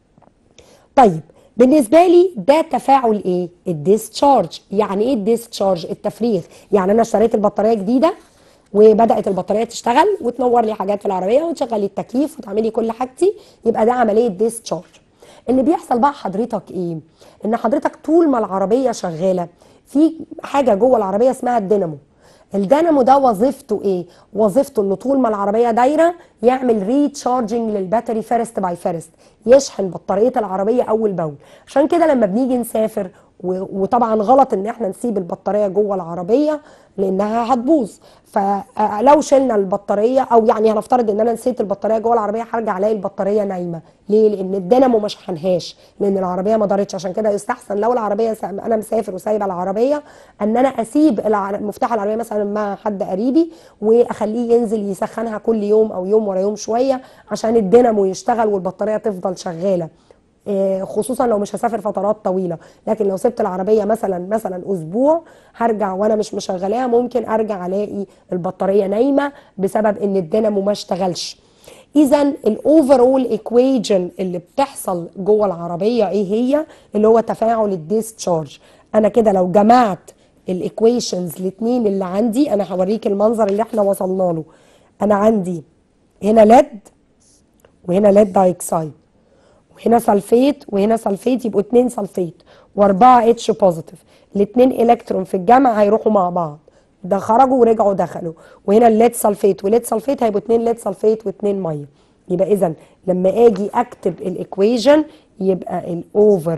طيب بالنسبه لي ده تفاعل ايه الديسشارج يعني ايه الديسشارج التفريغ يعني انا اشتريت البطاريه جديده وبدات البطاريه تشتغل وتنور لي حاجات في العربيه وتشغلي التكييف وتعملي كل حاجتي يبقى ده عمليه ديسشارج اللي بيحصل بقى حضرتك ايه ان حضرتك طول ما العربيه شغاله في حاجه جوه العربيه اسمها الدينامو الدينامو ده وظيفته ايه وظيفته انه طول ما العربيه دايره يعمل ريتشارجنج للباتري فيرست باي فيرست يشحن بطاريه العربيه اول باول عشان كده لما بنيجي نسافر وطبعا غلط ان احنا نسيب البطاريه جوه العربيه لانها هتبوظ فلو شلنا البطاريه او يعني هنفترض ان انا نسيت البطاريه جوه العربيه هرجع الاقي البطاريه نايمه ليه لان الدينامو ما شحنهاش لان العربيه ما دارتش عشان كده يستحسن لو العربيه انا مسافر وسايبه العربيه ان انا اسيب مفتاح العربيه مثلا مع حد قريبي واخليه ينزل يسخنها كل يوم او يوم ورا يوم شويه عشان الدينامو يشتغل والبطاريه تفضل شغاله خصوصا لو مش هسافر فترات طويله لكن لو سبت العربيه مثلا مثلا اسبوع هرجع وانا مش مشغلاها ممكن ارجع الاقي البطاريه نايمه بسبب ان الدينامو ما اشتغلش اذا الاوفرول ايكويجن اللي بتحصل جوه العربيه ايه هي اللي هو تفاعل الديسشارج انا كده لو جمعت الايكويشنز الاثنين اللي عندي انا هوريك المنظر اللي احنا وصلنا له انا عندي هنا ليد وهنا ليد دايكسايد وهنا سلفيت وهنا سلفيت يبقوا اتنين سلفيت واربعة اتش بوزيتيف الاتنين الكترون في الجمع هيروحوا مع بعض ده خرجوا ورجعوا دخلوا وهنا الليد سلفيت وليد سلفيت هيبقوا اتنين ليد سلفيت واتنين ميه يبقى اذا لما اجي اكتب الايكويجن يبقى الاوفر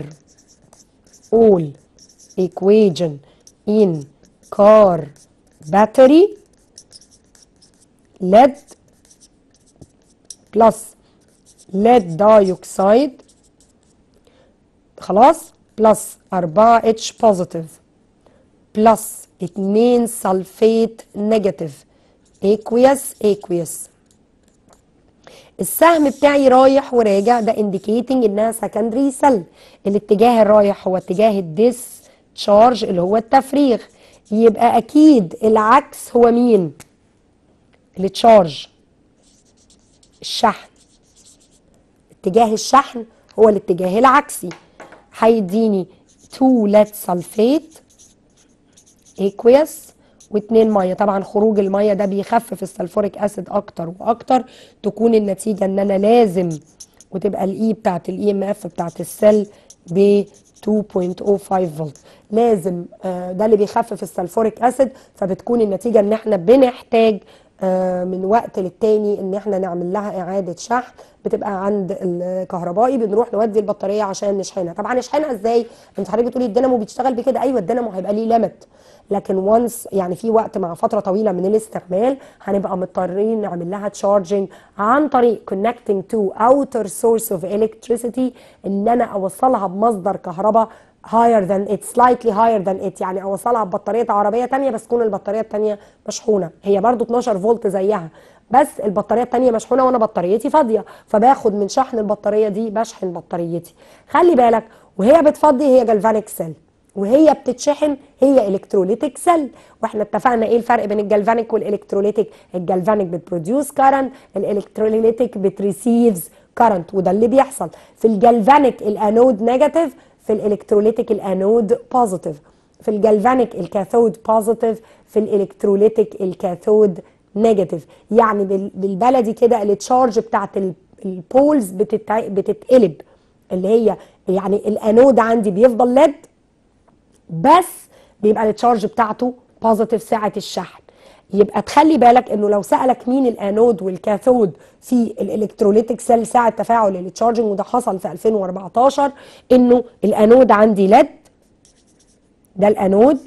اول ايكويجن ان كار باتري ليد بلس lead dioxide خلاص بلس 4 اتش بوزيتيف بلس 2 سلفيت نيجاتيف aqueous aqueous السهم بتاعي رايح وراجع ده indicating انها secondary cell الاتجاه الرايح هو اتجاه الديس تشارج اللي هو التفريغ يبقى اكيد العكس هو مين التشارج الشحن اتجاه الشحن هو الاتجاه العكسي هيديني 2 ليد سلفيت aqueous واتنين ميه طبعا خروج الميه ده بيخفف السلفوريك اسيد اكتر واكتر تكون النتيجه ان انا لازم وتبقى الاي بتاعت الاي ام اف بتاعت السيل ب 2.05 فولت لازم آه، ده اللي بيخفف السلفوريك اسيد فبتكون النتيجه ان احنا بنحتاج آه، من وقت للتاني ان احنا نعمل لها اعاده شحن بتبقى عند الكهربائي بنروح نودي البطاريه عشان نشحنها طبعا نشحنها ازاي انت حضرتك بتقولي الدينامو بيشتغل بكده ايوه الدينامو هيبقى ليه ليميت لكن وانس يعني في وقت مع فتره طويله من الاستعمال هنبقى مضطرين نعمل لها تشارجنج عن طريق connecting to outer source of electricity ان انا اوصلها بمصدر كهرباء higher than it slightly higher than it يعني اوصلها ببطاريه عربيه تانية بس تكون البطاريه التانية مشحونه هي برضو 12 فولت زيها بس البطاريه التانية مشحونه وانا بطاريتي فاضيه فباخد من شحن البطاريه دي بشحن بطاريتي خلي بالك وهي بتفضي هي جالفانيك سيل وهي بتتشحن هي الكتروليتيك سيل واحنا اتفقنا ايه الفرق بين الجالفانيك والالكتروليتيك الجالفانيك بتبروديوس كارنت الالكتروليتيك بتريسيفز كارنت وده اللي بيحصل في الجالفانيك الانود نيجاتيف في الالكتروليتيك الانود بوزيتيف في الجالفانيك الكاثود بوزيتيف في الالكتروليتيك الكاثود نيجاتيف يعني بال- بالبلدي كده التشارج بتاعت ال- البولز بتتع... بتتقلب اللي هي يعني الانود عندي بيفضل ليد بس بيبقى التشارج بتاعته بوزيتيف ساعه الشحن يبقى تخلي بالك انه لو سالك مين الانود والكاثود في الالكتروليتيك سيل ساعه تفاعل التشارجنج وده حصل في 2014 انه الانود عندي ليد ده الانود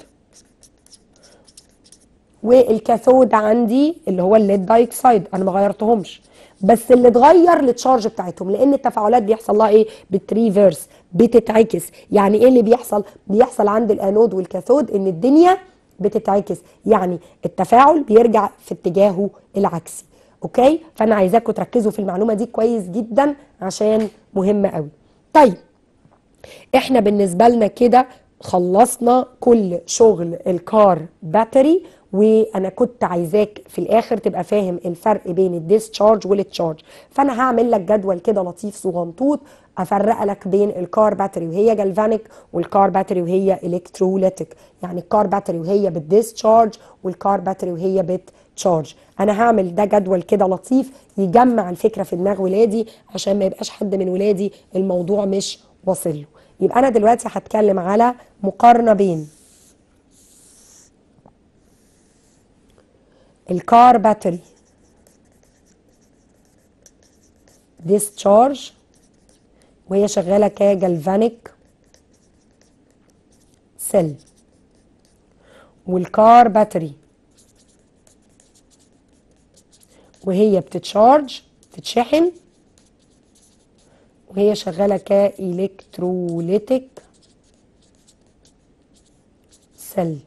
والكاثود عندي اللي هو الليد دايكسايد انا ما غيرتهمش بس اللي اتغير التشارج بتاعتهم لان التفاعلات بيحصل لها ايه بتريفيرس بتتعكس يعني ايه اللي بيحصل بيحصل عند الانود والكاثود ان الدنيا بتتعكس يعني التفاعل بيرجع في اتجاهه العكسي اوكي فانا عايزاكم تركزوا في المعلومه دي كويس جدا عشان مهمه قوي طيب احنا بالنسبه لنا كده خلصنا كل شغل الكار باتري وانا كنت عايزاك في الاخر تبقى فاهم الفرق بين الديسشارج والتشارج فانا هعمل لك جدول كده لطيف صغنطوط افرق لك بين الكار باتري وهي جالفانيك والكار باتري وهي الكتروليتيك يعني الكار باتري وهي بالديسشارج والكار باتري وهي بتشارج انا هعمل ده جدول كده لطيف يجمع الفكره في دماغ ولادي عشان ما يبقاش حد من ولادي الموضوع مش واصل له يبقى انا دلوقتي هتكلم على مقارنه بين الكار باتري ديسشارج وهي شغاله كجالفانيك سيل والكار باتري وهي بتتشارج تتشحن وهي شغاله كالكتروليتيك سيل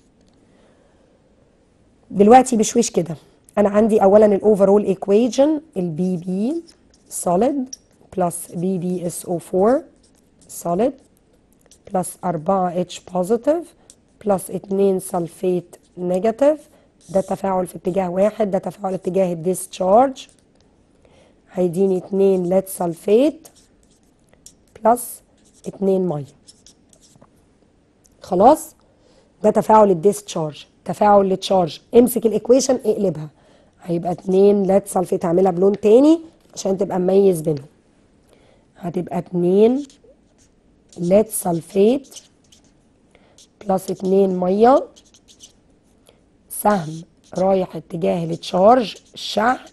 دلوقتي بشويش كده انا عندي اولا الاوفرول ايكويجن البي بي solid بلس بي بي اس او 4 solid بلس 4 اتش بوزيتيف بلس 2 سلفيت نيجاتيف ده تفاعل في اتجاه واحد ده تفاعل اتجاه الديسشارج هيديني 2 ليد سلفيت بلس 2 ميه خلاص ده تفاعل الديسشارج تفاعل التشارج امسك الايكويشن اقلبها هيبقى 2 ليد سلفيت هعملها بلون تاني عشان تبقى مميز بينهم هتبقى 2 ليد سلفيت بلس 2 ميه سهم رايح اتجاه التشارج الشحن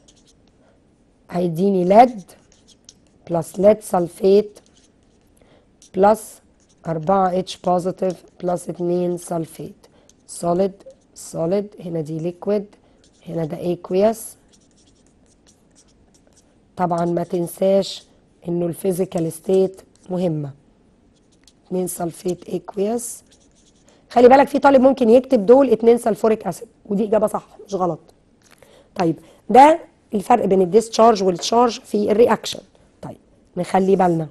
هيديني ليد بلس ليد سلفيت بلس 4 اتش بوزيتيف بلس 2 سلفيت solid solid هنا دي liquid هنا ده aqueous طبعا ما تنساش انه الفيزيكال ستيت مهمه 2 سلفيت اكويس خلي بالك في طالب ممكن يكتب دول 2 سلفوريك اسيد ودي اجابه صح مش غلط طيب ده الفرق بين الديسشارج والتشارج في الرياكشن طيب نخلي بالنا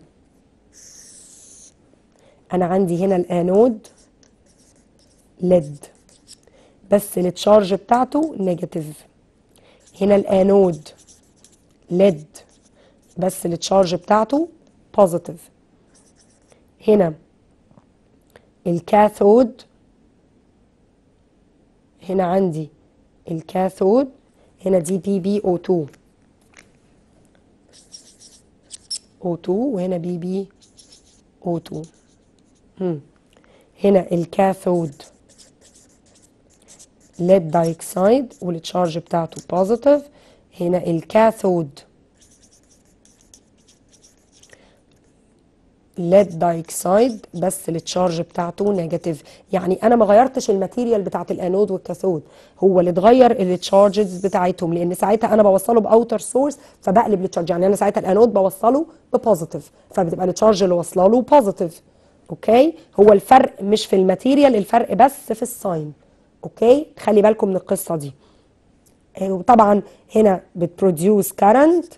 انا عندي هنا الانود ليد بس التشارج بتاعته نيجاتيف هنا الانود ليد بس التشارج بتاعته بوزيتيف هنا الكاثود هنا عندي الكاثود هنا دي بي بي او 2 او 2 وهنا بي بي او 2 مم. هنا الكاثود ليد دايكسايد والتشارج بتاعته بوزيتيف هنا الكاثود ليد دايكسايد بس التشارج بتاعته نيجاتيف يعني انا ما غيرتش الماتيريال بتاعت الانود والكاثود هو اللي اتغير التشارجز بتاعتهم لان ساعتها انا بوصله باوتر سورس فبقلب التشارج يعني انا ساعتها الانود بوصله ببوزيتيف فبتبقى التشارج اللي واصله له بوزيتيف اوكي هو الفرق مش في الماتيريال الفرق بس في الساين اوكي خلي بالكم من القصه دي وطبعا هنا بتبروديوس كارنت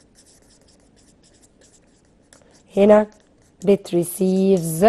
هنا بتريسيفز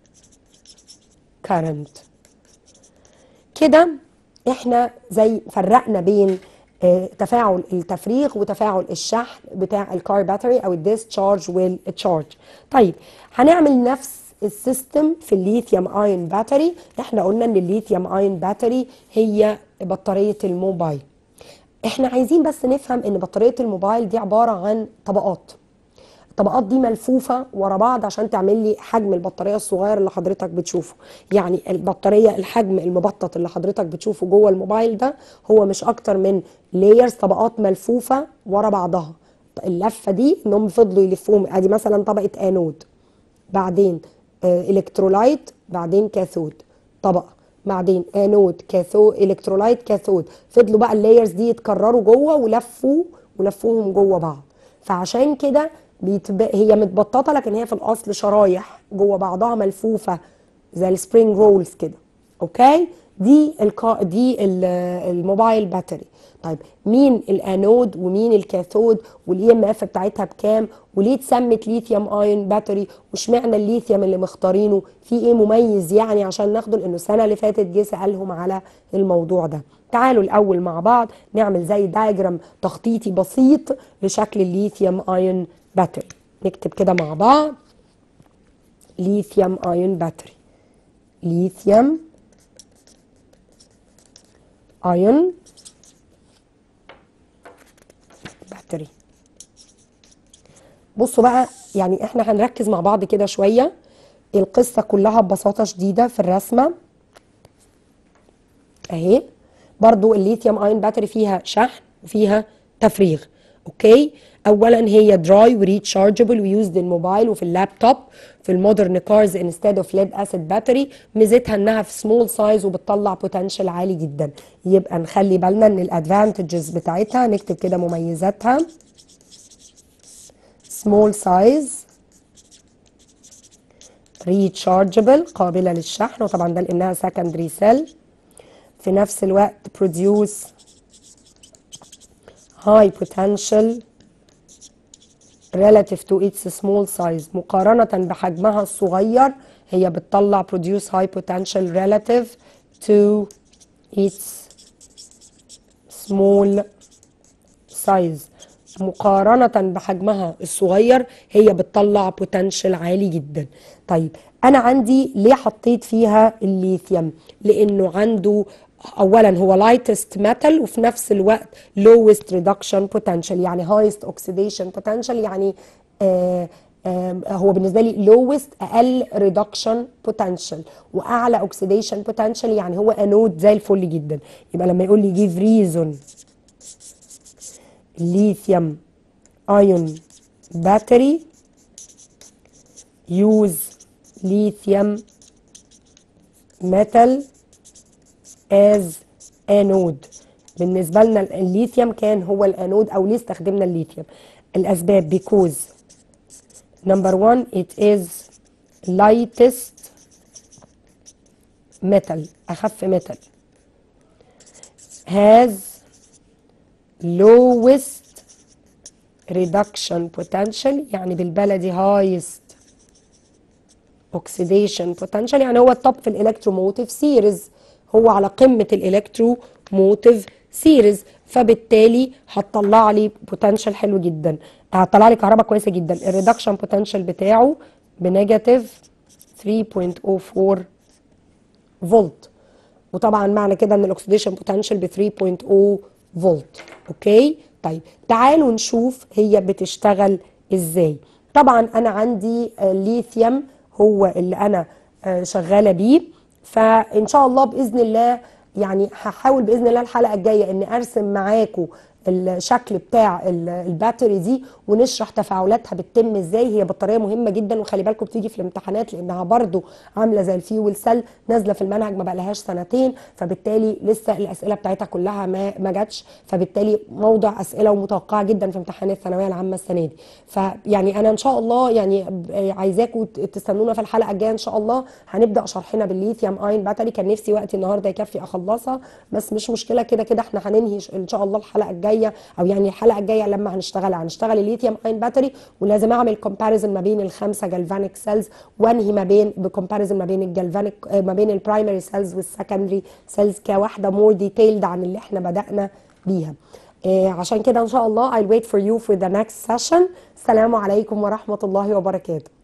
current كده احنا زي فرقنا بين آه، تفاعل التفريغ وتفاعل الشحن بتاع الكار باتري او الديسشارج والتشارج طيب هنعمل نفس السيستم في الليثيوم ايون باتري احنا قلنا ان الليثيوم ايون باتري هي بطاريه الموبايل احنا عايزين بس نفهم ان بطاريه الموبايل دي عباره عن طبقات الطبقات دي ملفوفه ورا بعض عشان تعمل لي حجم البطاريه الصغير اللي حضرتك بتشوفه يعني البطاريه الحجم المبطط اللي حضرتك بتشوفه جوه الموبايل ده هو مش اكتر من لايرز طبقات ملفوفه ورا بعضها اللفه دي انهم فضلوا يلفوهم ادي مثلا طبقه انود بعدين آه، الكترولايت بعدين كاثود طبقه بعدين انود كاثود الكترولايت كاثود فضلوا بقى اللايرز دي يتكرروا جوه ولفوا ولفوهم جوه بعض فعشان كده بيتب... هي متبططه لكن هي في الاصل شرايح جوه بعضها ملفوفه زي السبرينج رولز كده اوكي دي الكا... دي ال- الموبايل باتري طيب مين الانود ومين الكاثود والاي ام اف بتاعتها بكام وليه اتسمت ليثيوم ايون باتري واشمعنى الليثيوم اللي مختارينه في ايه مميز يعني عشان ناخده لانه السنه اللي فاتت جه سالهم على الموضوع ده تعالوا الاول مع بعض نعمل زي دايجرام تخطيطي بسيط لشكل الليثيوم ايون باتري نكتب كده مع بعض ليثيوم ايون باتري ليثيوم ايون باتري بصوا بقى يعني احنا هنركز مع بعض كده شويه القصه كلها ببساطه شديده في الرسمه اهي برضو الليثيوم ايون باتري فيها شحن وفيها تفريغ اوكي اولا هي دراي وريتشارجبل ويوزد الموبايل وفي اللابتوب في المودرن كارز انستيد اوف ليد اسيد باتري ميزتها انها في سمول سايز وبتطلع بوتنشال عالي جدا يبقى نخلي بالنا ان الادفانتجز بتاعتها نكتب كده مميزاتها سمول سايز ريتشارجبل قابله للشحن وطبعا ده لانها سكندري سيل في نفس الوقت produce high potential relative to its small size مقارنة بحجمها الصغير هي بتطلع produce high potential relative to its small size مقارنة بحجمها الصغير هي بتطلع بوتنشال عالي جدا طيب انا عندي ليه حطيت فيها الليثيوم لانه عنده اولا هو لايتست ميتال وفي نفس الوقت lowest reduction potential يعني highest oxidation potential يعني آه آه هو بالنسبه لي lowest اقل reduction potential واعلى oxidation potential يعني هو انود زي الفل جدا يبقى لما يقول لي give reason lithium ion battery use lithium metal as anode بالنسبة لنا الليثيوم كان هو الانود او ليه استخدمنا الليثيوم الاسباب because number one it is lightest metal اخف metal has lowest reduction potential يعني بالبلدي highest oxidation potential يعني هو التوب في الالكتروموتيف سيريز هو على قمة الالكتروموتيف سيريز فبالتالي هتطلع لي بوتنشال حلو جدا هتطلع لي كهرباء كويسه جدا الريدكشن بوتنشال بتاعه بنيجاتيف 3.04 فولت وطبعا معنى كده ان الاكسديشن بوتنشال ب 3.0 فولت اوكي طيب تعالوا نشوف هي بتشتغل ازاي طبعا انا عندي ليثيوم هو اللي انا شغاله بيه فان شاء الله باذن الله يعني هحاول باذن الله الحلقه الجايه اني ارسم معاكم الشكل بتاع الباتري دي ونشرح تفاعلاتها بتتم ازاي هي بطاريه مهمه جدا وخلي بالكم بتيجي في الامتحانات لانها برضو عامله زي الفيول سيل نازله في المنهج ما بقالهاش سنتين فبالتالي لسه الاسئله بتاعتها كلها ما ما جاتش فبالتالي موضع اسئله ومتوقعه جدا في امتحان الثانويه العامه السنه دي فيعني انا ان شاء الله يعني عايزاكم تستنونا في الحلقه الجايه ان شاء الله هنبدا شرحنا بالليثيوم اين باتري كان نفسي وقتي النهارده يكفي اخلصها بس مش مشكله كده كده احنا هننهي ان شاء الله الحلقه الجايه الجايه او يعني الحلقه الجايه لما هنشتغل هنشتغل الليثيوم اين باتري ولازم اعمل كومباريزن ما بين الخمسه جالفانيك سيلز وانهي ما بين بكومباريزن ما بين الجالفانيك ما بين البرايمري سيلز والسكندري سيلز كواحده مور ديتيلد عن اللي احنا بدانا بيها إيه عشان كده ان شاء الله I'll wait for you for the next session السلام عليكم ورحمه الله وبركاته